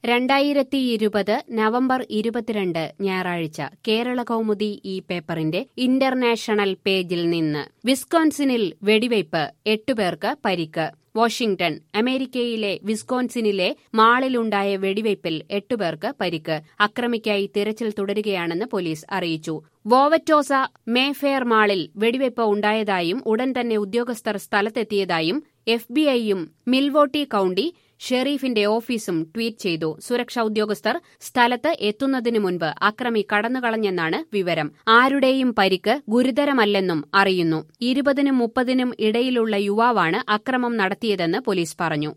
രണ്ടായിരത്തി ഇരുപത് നവംബർ ഇരുപത്തിരണ്ട് ഞായറാഴ്ച കേരള കൗമുദി ഈ പേപ്പറിന്റെ ഇന്റർനാഷണൽ പേജിൽ നിന്ന് വിസ്കോൺസിനിൽ വെടിവയ്പ് എട്ടുപേർക്ക് പരിക്ക് വാഷിംഗ്ടൺ അമേരിക്കയിലെ വിസ്കോൺസിനിലെ മാളിലുണ്ടായ വെടിവയ്പിൽ എട്ടുപേർക്ക് പരിക്ക് അക്രമിക്കായി തിരച്ചിൽ തുടരുകയാണെന്ന് പോലീസ് അറിയിച്ചു വോവറ്റോസ മേഫെയർ മാളിൽ വെടിവയ്പ് ഉണ്ടായതായും ഉടൻ തന്നെ ഉദ്യോഗസ്ഥർ സ്ഥലത്തെത്തിയതായും എഫ് ബി ഐയും മിൽവോട്ടി കൌണ്ടി ഷെറീഫിന്റെ ഓഫീസും ട്വീറ്റ് ചെയ്തു സുരക്ഷാ ഉദ്യോഗസ്ഥർ സ്ഥലത്ത് എത്തുന്നതിനു മുൻപ് അക്രമി കടന്നുകളഞ്ഞെന്നാണ് വിവരം ആരുടെയും പരിക്ക് ഗുരുതരമല്ലെന്നും അറിയുന്നു ഇരുപതിനും മുപ്പതിനും ഇടയിലുള്ള യുവാവാണ് അക്രമം നടത്തിയതെന്ന് പോലീസ് പറഞ്ഞു